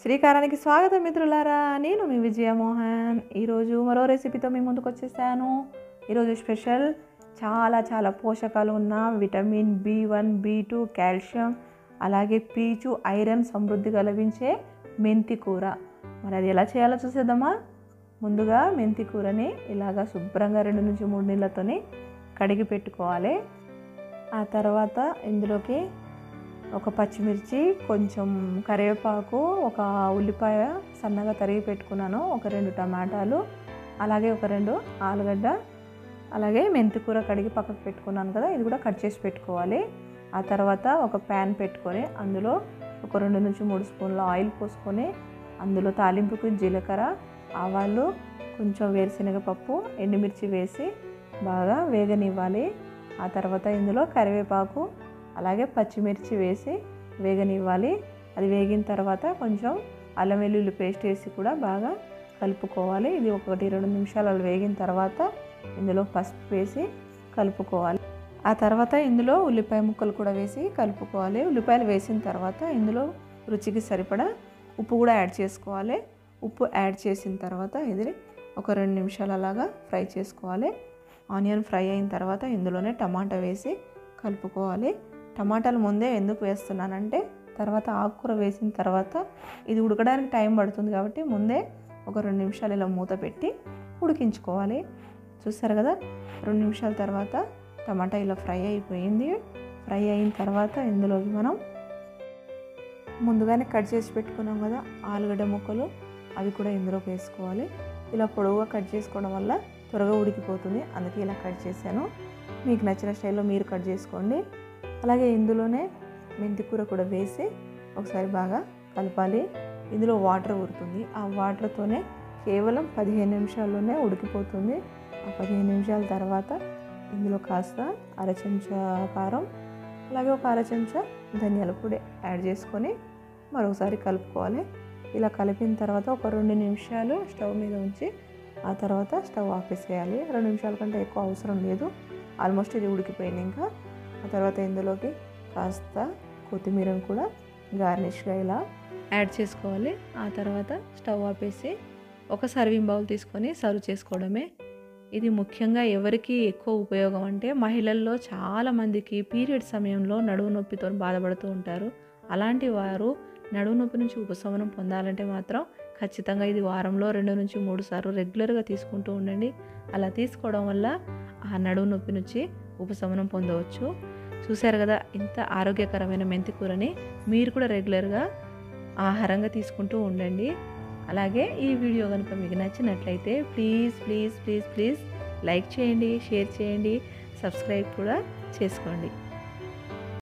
శ్రీకారానికి స్వాగతం మిత్రులారా నేను మీ విజయమోహన్ ఈరోజు మరో రెసిపీతో మీ ముందుకు వచ్చేసాను ఈరోజు స్పెషల్ చాలా చాలా పోషకాలు ఉన్న vitamin B one B two calcium అలాగే పీచు ఐరన్ సమృద్ధిగా లభించే మెంతి కూర మరి అది ఎలా చేయాలో చూసేద్దామా ముందుగా మెంతి కూరని ఇలాగా శుభ్రంగా రెండు నుంచి మూడు నీళ్ళతోని కడిగి పెట్టుకోవాలి ఆ తర్వాత ఇందులోకి ఒక పచ్చిమిర్చి కొంచెం కరివేపాకు ఒక ఉల్లిపాయ సన్నగా తరిగి పెట్టుకున్నాను ఒక రెండు టమాటాలు అలాగే ఒక రెండు ఆలుగడ్డ అలాగే మెంతికూర కడిగి పక్కకు పెట్టుకున్నాను కదా ఇది కూడా కట్ చేసి పెట్టుకోవాలి ఆ తర్వాత ఒక ప్యాన్ పెట్టుకొని అందులో ఒక రెండు నుంచి మూడు స్పూన్ల ఆయిల్ పోసుకొని అందులో తాలింపుకి జీలకర్ర ఆవాలు కొంచెం వేరుశనగ పప్పు ఎండుమిర్చి వేసి బాగా వేగనివ్వాలి ఆ తర్వాత ఇందులో కరివేపాకు అలాగే పచ్చిమిర్చి వేసి వేగనివ్వాలి అది వేగిన తర్వాత కొంచెం అల్లం వెల్లుల్లి పేస్ట్ వేసి కూడా బాగా కలుపుకోవాలి ఇది ఒకటి రెండు నిమిషాలు అలా వేగిన తర్వాత ఇందులో పసుపు వేసి కలుపుకోవాలి ఆ తర్వాత ఇందులో ఉల్లిపాయ ముక్కలు కూడా వేసి కలుపుకోవాలి ఉల్లిపాయలు వేసిన తర్వాత ఇందులో రుచికి సరిపడా ఉప్పు కూడా యాడ్ చేసుకోవాలి ఉప్పు యాడ్ చేసిన తర్వాత ఇది ఒక రెండు నిమిషాలు అలాగా ఫ్రై చేసుకోవాలి ఆనియన్ ఫ్రై అయిన తర్వాత ఇందులోనే టమాటా వేసి కలుపుకోవాలి టమాటాలు ముందే ఎందుకు వేస్తున్నానంటే తర్వాత ఆకుకూర వేసిన తర్వాత ఇది ఉడకడానికి టైం పడుతుంది కాబట్టి ముందే ఒక రెండు నిమిషాలు ఇలా మూత పెట్టి ఉడికించుకోవాలి చూస్తారు కదా రెండు నిమిషాల తర్వాత టమాటా ఇలా ఫ్రై అయిపోయింది ఫ్రై అయిన తర్వాత ఇందులోకి మనం ముందుగానే కట్ చేసి పెట్టుకున్నాం కదా ఆలుగడ్డ ముక్కలు అవి కూడా ఇందులోకి వేసుకోవాలి ఇలా పొడవుగా కట్ చేసుకోవడం వల్ల త్వరగా ఉడికిపోతుంది అందుకే ఇలా కట్ చేశాను మీకు నచ్చిన స్టైల్లో మీరు కట్ చేసుకోండి అలాగే ఇందులోనే మెంతి కూర కూడా వేసి ఒకసారి బాగా కలపాలి ఇందులో వాటర్ ఊరుతుంది ఆ వాటర్తోనే కేవలం పదిహేను నిమిషాల్లోనే ఉడికిపోతుంది ఆ పదిహేను నిమిషాల తర్వాత ఇందులో కాస్త అర చెంచా కారం అలాగే ఒక అర చెంచా ధనియాల పొడి యాడ్ చేసుకొని మరొకసారి కలుపుకోవాలి ఇలా కలిపిన తర్వాత ఒక రెండు నిమిషాలు స్టవ్ మీద ఉంచి ఆ తర్వాత స్టవ్ ఆపేసేయాలి రెండు నిమిషాల కంటే ఎక్కువ అవసరం లేదు ఆల్మోస్ట్ ఇది ఉడికిపోయింది ఇంకా ఆ తర్వాత ఇందులోకి కాస్త కొత్తిమీరను కూడా గార్నిష్గా ఇలా యాడ్ చేసుకోవాలి ఆ తర్వాత స్టవ్ ఆపేసి ఒక సర్వింగ్ బౌల్ తీసుకొని సర్వ్ చేసుకోవడమే ఇది ముఖ్యంగా ఎవరికి ఎక్కువ ఉపయోగం అంటే మహిళల్లో చాలామందికి పీరియడ్ సమయంలో నడువు నొప్పితో బాధపడుతూ ఉంటారు అలాంటి వారు నడువు నొప్పి నుంచి ఉపశమనం పొందాలంటే మాత్రం ఖచ్చితంగా ఇది వారంలో రెండు నుంచి మూడు సార్లు రెగ్యులర్గా తీసుకుంటూ ఉండండి అలా తీసుకోవడం వల్ల ఆ నడువు నొప్పి నుంచి ఉపశమనం పొందవచ్చు చూశారు కదా ఇంత ఆరోగ్యకరమైన మెంతి కూరని మీరు కూడా రెగ్యులర్గా ఆహారంగా తీసుకుంటూ ఉండండి అలాగే ఈ వీడియో కనుక మీకు నచ్చినట్లయితే please please please please like చేయండి షేర్ చేయండి సబ్స్క్రైబ్ కూడా చేసుకోండి